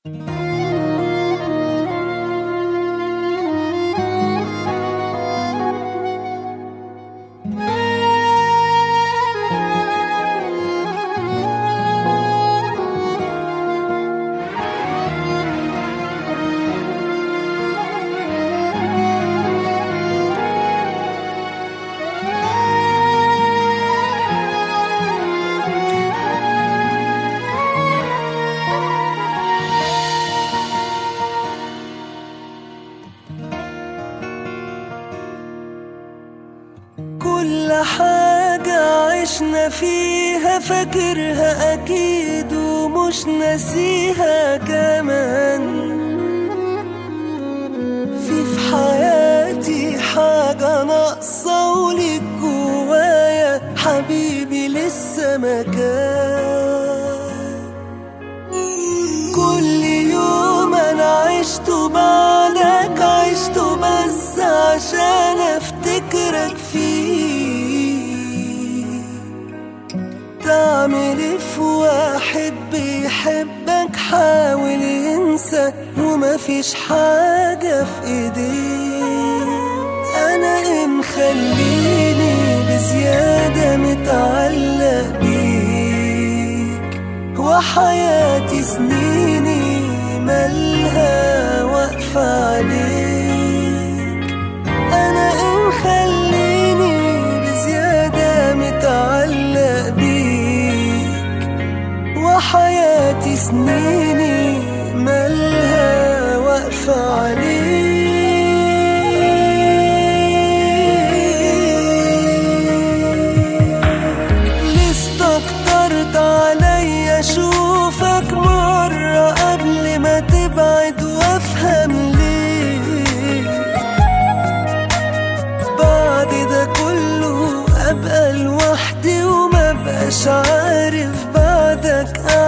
كل حاجة عشنا فيها فاكرها أكيد ومش ناسيها كمان في في حياتي حاجة ناقصة وليك جوايا حبيبي لسه مكان كل يوم أنا عشته بعدك عشته بس عشان أفتكرك فيه تعمل إيه في واحد بيحبك حاول ينسى ومفيش حاجة في ايديه انا إيه مخليني بزيادة متعلق بيك وحياتي سنيني مالها واقفة عليك انا إيه مخليني بزيادة متعلق بيك وحياتي سنيني مالها واقفة عليك لسه اكترت عليا اشوفك مرة قبل ما تبعد وافهم ليه بعد ده كله ابقى لوحدي وما بقاش عارف بعدك